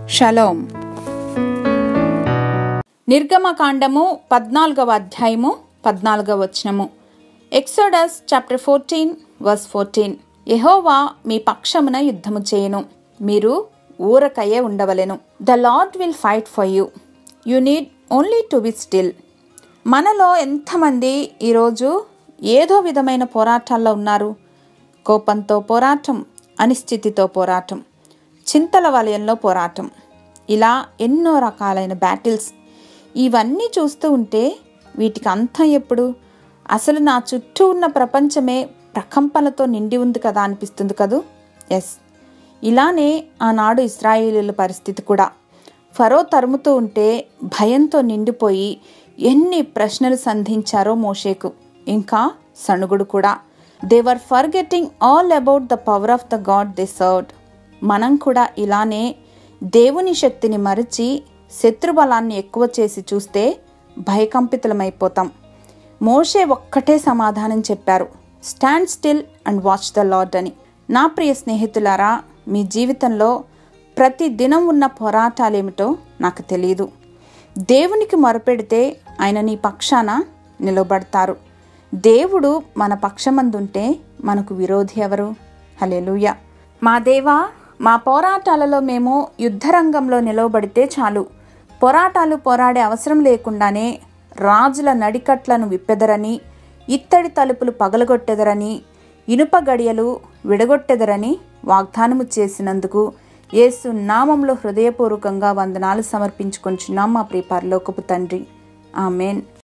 shalom నిర్గమకాండము పద్నాలుగవ అధ్యాయము పద్నాలుగవ వచనము Exodus chapter fourteen verse fourteen యెహోవా మీ పక్షమున యుద్ధము చేయను మీరు ఊరకయ్యే ఉండవలెను the Lord will fight for you you need only to be still మనలో ఎంతమంది ఈరోజు ఏదో విధమైన పోరాటాల్లో ఉన్నారు కోపంతో పోరాటం అనిశ్చితితో పోరాటం చింతల వలయంలో పోరాటం ఇలా ఎన్నో రకాలైన బ్యాటిల్స్ ఇవన్నీ చూస్తూ ఉంటే వీటికి అంతం ఎప్పుడు అసలు నా చుట్టూ ఉన్న ప్రపంచమే ప్రకంపనలతో నిండి ఉంది కదా అనిపిస్తుంది కదూ ఎస్ ఇలానే ఆనాడు ఇస్రాయేలీల పరిస్థితి కూడా ఫరో తరుముతూ ఉంటే భయంతో నిండిపోయి ఎన్ని ప్రశ్నలు సంధించారో మోషేకు ఇంకా సణుగుడు కూడా they were forgetting all about the power of the God they served మనం కూడా ఇలానే దేవుని శక్తిని మరిచి శత్రుబలాన్ని ఎక్కువ చేసి చూస్తే భయకంపితులమైపోతాం మోషే ఒక్కటే సమాధానం చెప్పారు stand still and watch the Lord అని నా ప్రియ స్నేహితులారా మీ జీవితంలో ప్రతి దినం ఉన్న పోరాటాలేమిటో నాకు తెలియదు దేవునికి మొరపెడితే ఆయన నీ పక్షాన నిలబడతారు దేవుడు మన పక్షమందుంటే మనకు విరోధి ఎవరు హలెలుయ మా దేవా మా పోరాటాలలో మేము యుద్ధరంగంలో నిలవబడితే చాలు పోరాటాలు పోరాడే అవసరం లేకుండానే రాజుల నడికట్లను విప్పెదరని ఇత్తడి తలుపులు పగలగొట్టెదరని ఇనుప గడియలు విడగొట్టెదరని వాగ్దానము చేసినందుకు యేసు నామంలో హృదయపూర్వకంగా వందనాలు సమర్పించుకొంచున్నాం మా ప్రియ పరలోకపు తండ్రి ఆమెన్